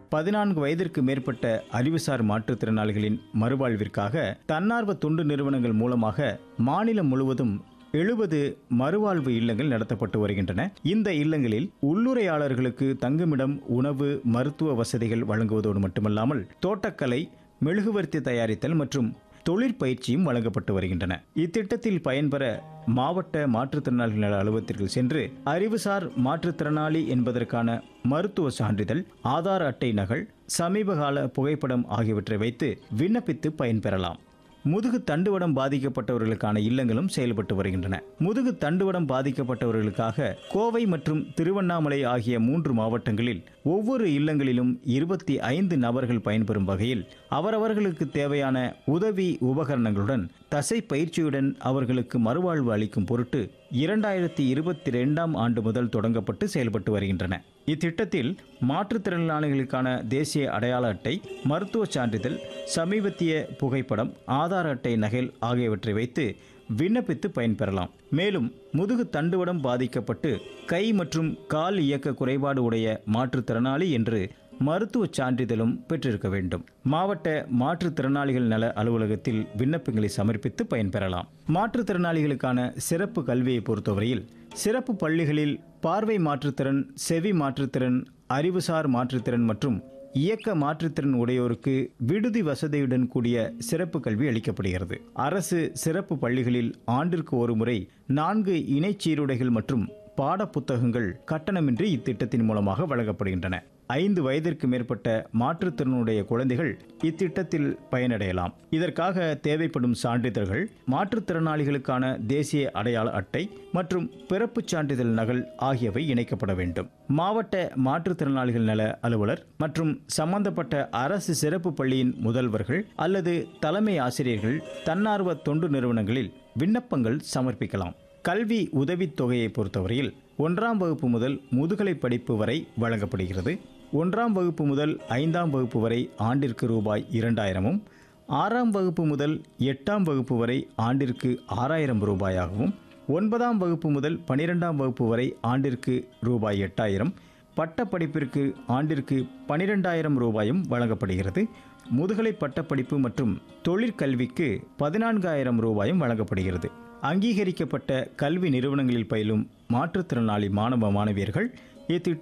பதினான்கு வயதிற்கு மேற்பட்ட அறிவுசார் மாற்றுத்திறனாளிகளின் மறுவாழ்விற்காக தன்னார்வ தொண்டு நிறுவனங்கள் மூலமாக மாநிலம் முழுவதும் எழுபது மறுவாழ்வு இல்லங்கள் நடத்தப்பட்டு வருகின்றன இந்த இல்லங்களில் உள்ளுரையாளர்களுக்கு தங்குமிடம் உணவு மருத்துவ வசதிகள் வழங்குவதோடு மட்டுமல்லாமல் தோட்டக்கலை மெழுகுவர்த்தி தயாரித்தல் மற்றும் தொழிற்பயிற்சியும் வழங்கப்பட்டு வருகின்றன இத்திட்டத்தில் பயன்பெற மாவட்ட மாற்றுத்திறனாளிகள் நல அலுவலகத்திற்கு சென்று அறிவுசார் மாற்றுத்திறனாளி என்பதற்கான மருத்துவ சான்றிதழ் ஆதார் அட்டை நகல் சமீபகால புகைப்படம் ஆகியவற்றை வைத்து விண்ணப்பித்து பயன்பெறலாம் முதுகு தண்டுவடம் பாதிக்கப்பட்டவர்களுக்கான இல்லங்களும் செயல்பட்டு வருகின்றன முதுகு தண்டுவடம் பாதிக்கப்பட்டவர்களுக்காக கோவை மற்றும் திருவண்ணாமலை ஆகிய மூன்று மாவட்டங்களில் ஒவ்வொரு இல்லங்களிலும் இருபத்தி ஐந்து நபர்கள் பயன்பெறும் வகையில் அவரவர்களுக்கு தேவையான உதவி உபகரணங்களுடன் தசை பயிற்சியுடன் அவர்களுக்கு மறுவாழ்வு அளிக்கும் பொருட்டு இரண்டாயிரத்தி இருபத்தி ரெண்டாம் ஆண்டு முதல் தொடங்கப்பட்டு செயல்பட்டு வருகின்றன இத்திட்டத்தில் மாற்றுத்திறனாளிகளுக்கான தேசிய அடையாள அட்டை மருத்துவ சான்றிதழ் சமீபத்திய புகைப்படம் ஆதார் அட்டை நகல் ஆகியவற்றை வைத்து விண்ணப்பித்து பயன்பெறலாம் மேலும் முதுகு தண்டுவடம் பாதிக்கப்பட்டு கை மற்றும் கால் இயக்க குறைபாடு உடைய மாற்றுத்திறனாளி என்று மருத்துவ சான்றிதழும் பெற்றிருக்க வேண்டும் மாவட்ட மாற்றுத்திறனாளிகள் நல அலுவலகத்தில் விண்ணப்பங்களை சமர்ப்பித்து பயன்பெறலாம் மாற்றுத்திறனாளிகளுக்கான சிறப்பு கல்வியை பொறுத்தவரையில் சிறப்பு பள்ளிகளில் பார்வை மாற்றுத்திறன் செவி மாற்றுத்திறன் அறிவுசார் மாற்றுத்திறன் மற்றும் இயக்க மாற்றுத்திறன் உடையோருக்கு விடுதி வசதியுடன் கூடிய சிறப்பு கல்வி அளிக்கப்படுகிறது அரசு சிறப்பு பள்ளிகளில் ஆண்டிற்கு ஒரு முறை நான்கு இணைச் சீருடைகள் மற்றும் பாட புத்தகங்கள் கட்டணமின்றி இத்திட்டத்தின் மூலமாக வழங்கப்படுகின்றன ஐந்து வயதிற்கு மேற்பட்ட மாற்றுத்திறனுடைய குழந்தைகள் இத்திட்டத்தில் பயனடையலாம் இதற்காக தேவைப்படும் சான்றிதழ்கள் மாற்றுத்திறனாளிகளுக்கான தேசிய அடையாள அட்டை மற்றும் பிறப்புச் சான்றிதழ் நகல் ஆகியவை இணைக்கப்பட வேண்டும் மாவட்ட மாற்றுத்திறனாளிகள் நல அலுவலர் மற்றும் சம்பந்தப்பட்ட அரசு சிறப்பு பள்ளியின் முதல்வர்கள் அல்லது தலைமை ஆசிரியர்கள் தன்னார்வ தொண்டு நிறுவனங்களில் விண்ணப்பங்கள் சமர்ப்பிக்கலாம் கல்வி உதவித் தொகையை பொறுத்தவரையில் ஒன்றாம் வகுப்பு முதல் முதுகலை படிப்பு வரை வழங்கப்படுகிறது ஒன்றாம் வகுப்பு முதல் ஐந்தாம் வகுப்பு வரை ஆண்டிற்கு ரூபாய் இரண்டாயிரமும் ஆறாம் வகுப்பு முதல் எட்டாம் வகுப்பு வரை ஆண்டிற்கு ஆறாயிரம் ரூபாயாகவும் ஒன்பதாம் வகுப்பு முதல் பனிரெண்டாம் வகுப்பு வரை ஆண்டிற்கு ரூபாய் எட்டாயிரம் பட்ட படிப்பிற்கு ஆண்டிற்கு பனிரெண்டாயிரம் ரூபாயும் வழங்கப்படுகிறது முதுகலை பட்டப்படிப்பு மற்றும் தொழிற்கல்விக்கு பதினான்காயிரம் ரூபாயும் வழங்கப்படுகிறது அங்கீகரிக்கப்பட்ட கல்வி நிறுவனங்களில் பயிலும் மாற்றுத்திறனாளி மாணவ மாணவியர்கள் இத்திட்ட